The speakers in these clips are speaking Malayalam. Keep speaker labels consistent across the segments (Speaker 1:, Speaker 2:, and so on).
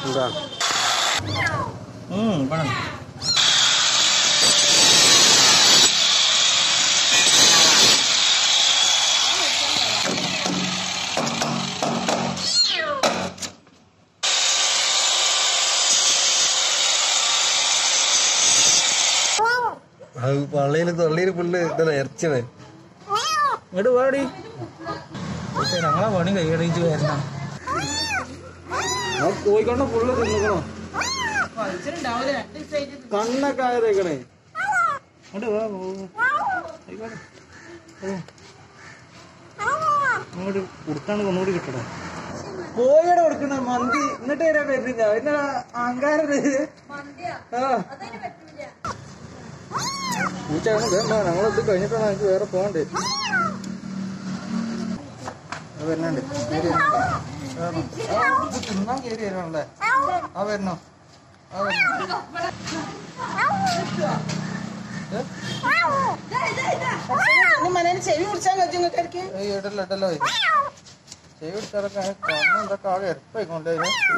Speaker 1: എന്താ
Speaker 2: ഉം, വേണം.
Speaker 1: അത് പള്ളിയിൽ തൊള്ളിയിൽ പുല്ല് ഇതല്ല ഇറച്ചിയാണ്
Speaker 2: ഇങ്ങോട്ട് പാടി ഞങ്ങളെ പണി കൈയടിച്ച് വരണ കോഴിക്കോണ്ട ഫുള്ള് തിന്നിക്കണോ കണ്ണൊക്കെ ആയതേക്കണേ ഇങ്ങോട്ട് വാ പോ. ആയിക്കോട്ടെ. പോ. അങ്ങോട്ട് കൊടുത്താണ് ഒന്നുകൂടി കിട്ടണം കോഴിയുടെ കൊടുക്കണ മന്തി എന്നിട്ട് വരാൻ പറ്റില്ല പിന്നെ അഹങ്കാരം ആ പൂച്ച ഞങ്ങളിത് കഴിഞ്ഞിട്ടാണ് എനിക്ക് വേറെ പോകണ്ടേ അത് വരുന്നുണ്ട് കേറി വരുന്നുണ്ട്. വേണം. ആ, ഇത് തിന്നാൻ കയറി വരണല്ലേ ആ വരണോ ആ വരണോ
Speaker 3: മനേന് ചെവി കുടിച്ചാൽ കഴിച്ചു നിങ്ങൾക്ക്
Speaker 2: ഏയ് ഇടല്ലോ ഇടല്ലോ ചെവി എടുത്താലൊക്കെ കണ്ണ് എന്തൊക്കെ ആകെ എരപ്പായിക്കൊണ്ടേ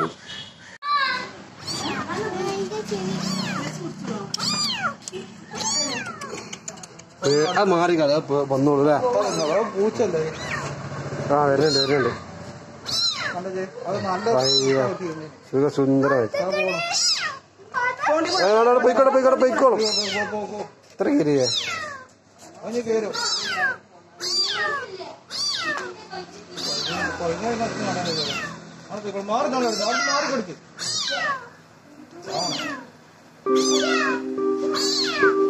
Speaker 1: അത് മാറി കള വന്നോളൂ അല്ലേ
Speaker 2: പൂച്ചല്ലേ
Speaker 1: ആ വരുന്നുണ്ട് വരുന്നുണ്ട്
Speaker 2: കണ്ടത് അത് നല്ല
Speaker 1: അയ്യോ
Speaker 2: കുട്ടിയല്ലേ?
Speaker 1: സുഖ സുന്ദരമായി
Speaker 2: ആ, പോണം.
Speaker 1: ആ, അവിടെ, അവിടെ പോയിക്കോട്ടെ പോയിക്കോട്ടെ പോയിക്കോളും
Speaker 2: പോ, പോ, പോ.
Speaker 1: ഇത്ര കയറിയേ
Speaker 2: അവന് കേറും കൊഴിഞ്ഞ മാറി മാറി കൊടുക്ക്